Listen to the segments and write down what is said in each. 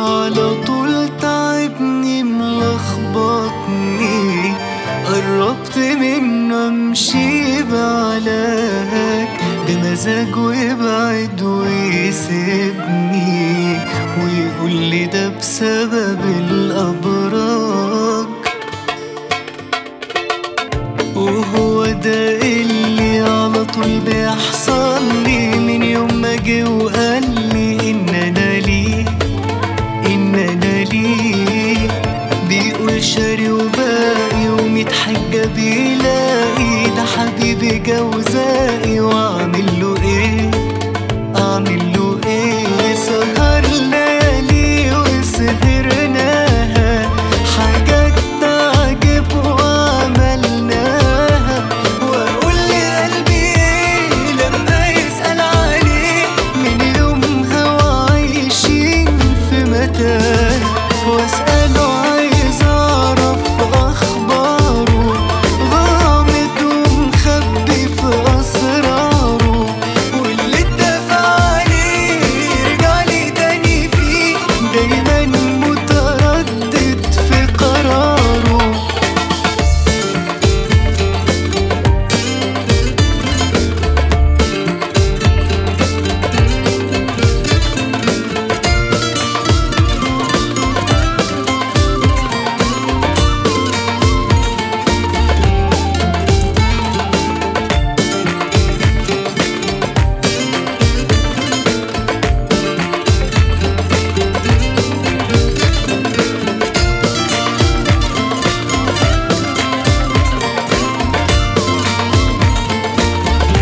على طول تعبني ملخبطني قربت منه امشي بعلاك بمزاجه يبعد ويسيبني ويقول لي ده بسبب الابراج وهو ده اللي على طول بيحصل لي من يوم ما جه وقال لي ان انا ليه ان انا ليه بيقول شاري وباقي وميت حاجة بيلاقي ده حبيبي جوزائي واعمل له ايه اعمل له ايه سهر ليالي وسهرناها حاجات تعجب وعملناها واقول لقلبي ايه لما يسأل عليه من يومها وعايشين في متاه واسأله عايز اعرف اخباره غامض ومخبي في اسراره واللي اتفق عليه يرجع لي تاني فيه دايما متردد في قراره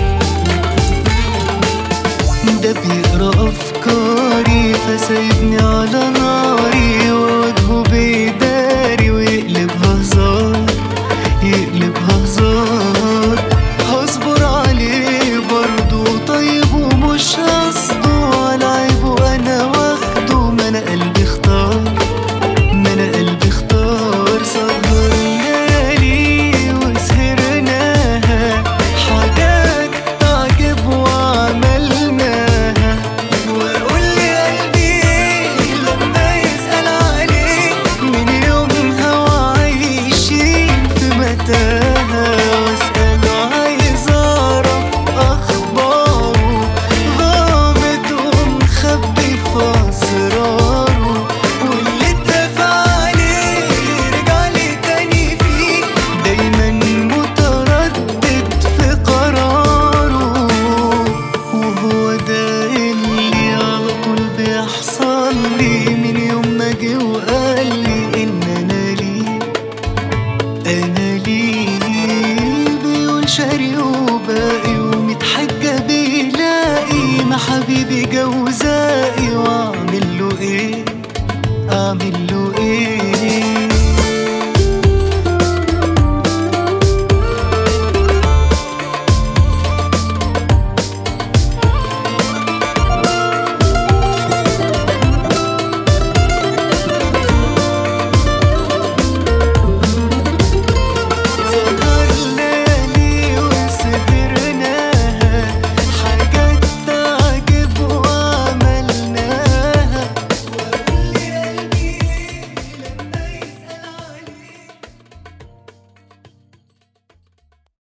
ده بيقرا افكاري فسايبني